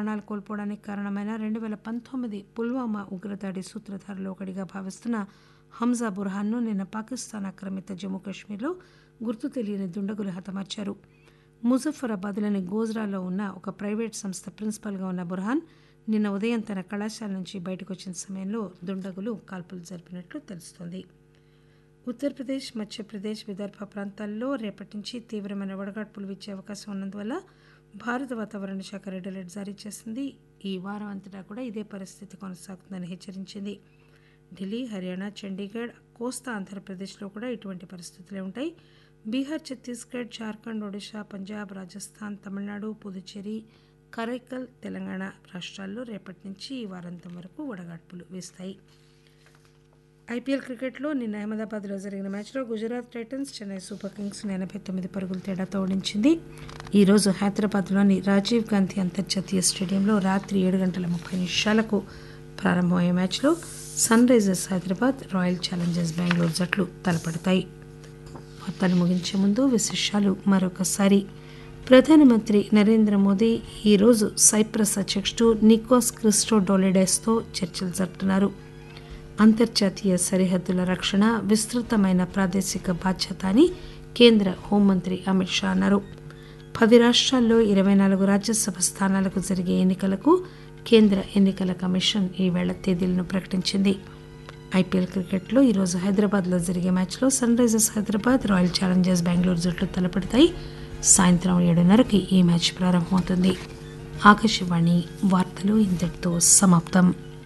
ప్రాణాలు కోల్పోవడానికి కారణమైన రెండు వేల పంతొమ్మిది పుల్వామా ఉగ్రదాడి సూత్రధారులు ఒకటిగా భావిస్తున్న హంజా బుర్హాన్ను నిన్న పాకిస్తాన్ ఆక్రమిత జమ్మూ కాశ్మీర్లో గుర్తు తెలియని దుండగులు హతమార్చారు ముజఫరాబాద్లోని గోజ్రాలో ఉన్న ఒక ప్రైవేట్ సంస్థ ప్రిన్సిపల్గా ఉన్న బుర్హాన్ నిన్న ఉదయం తన కళాశాల నుంచి బయటకు వచ్చిన సమయంలో దుండగులు కాల్పులు జరిపినట్లు తెలుస్తోంది ఉత్తరప్రదేశ్ మధ్యప్రదేశ్ విదర్భ ప్రాంతాల్లో రేపటి నుంచి తీవ్రమైన వడగాడ్పులు వీచే అవకాశం ఉన్నందువల్ల భారత వాతావరణ శాఖ రెడ్ అలర్ట్ జారీ చేసింది ఈ వారం అంతటా కూడా ఇదే పరిస్థితి కొనసాగుతుందని హెచ్చరించింది ఢిల్లీ హర్యానా చండీగఢ్ కోస్తా ఆంధ్రప్రదేశ్లో కూడా ఇటువంటి పరిస్థితులే ఉంటాయి బీహార్ ఛత్తీస్గఢ్ జార్ఖండ్ ఒడిశా పంజాబ్ రాజస్థాన్ తమిళనాడు పుదుచ్చేరి కరైకల్ తెలంగాణ రాష్ట్రాల్లో రేపటి నుంచి ఈ వారాంతం వరకు వడగాడ్పులు వీస్తాయి ఐపీఎల్ క్రికెట్లో నిన్న అహ్మదాబాద్లో జరిగిన మ్యాచ్లో Gujarat Titans Chennai Super Kings ఎనభై తొమ్మిది పరుగుల తేడాతో ఓడించింది ఈరోజు హైదరాబాద్లోని రాజీవ్ గాంధీ అంతర్జాతీయ స్టేడియంలో రాత్రి ఏడు గంటల ముప్పై నిమిషాలకు ప్రారంభమయ్యే మ్యాచ్లో Sunrisers Hyderabad Royal Challengers Bengaluru జట్లు తలపడతాయి వార్తలు ముగించే ముందు విశేషాలు మరొకసారి ప్రధానమంత్రి నరేంద్ర మోదీ ఈరోజు సైప్రస్ అధ్యక్షుడు నికోస్ క్రిస్టోడోలిడెస్తో చర్చలు జరుపుతున్నారు అంతర్జాతీయ సరిహద్దుల రక్షణ విస్తృతమైన ప్రాదేశిక బాధ్యత అని కేంద్ర హోంమంత్రి అమిత్ షా అన్నారు పది రాష్ట్రాల్లో ఇరవై నాలుగు రాజ్యసభ స్థానాలకు జరిగే ఎన్నికలకు కేంద్ర ఎన్నికల కమిషన్ ఈవేళ తేదీలను ప్రకటించింది ఐపీఎల్ క్రికెట్లో ఈరోజు హైదరాబాద్లో జరిగే మ్యాచ్లో Sunrisers Hyderabad Royal Challengers Bengaluru జట్లు తలపడతాయి సాయంత్రం ఏడున్నరకి ఈ మ్యాచ్ ప్రారంభమవుతుంది ఆకాశవాణి వార్తలు ఇంతటితో సమాప్తం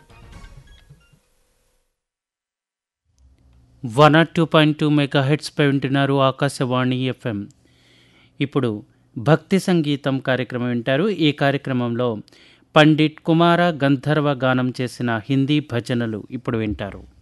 one or two point two mega హెడ్స్పై వింటున్నారు ఆకాశవాణి ఎఫ్ఎం ఇప్పుడు భక్తి సంగీతం కార్యక్రమం వింటారు ఈ కార్యక్రమంలో పండిట్ కుమార గంధర్వ గానం చేసిన హిందీ భజనలు ఇప్పుడు వింటారు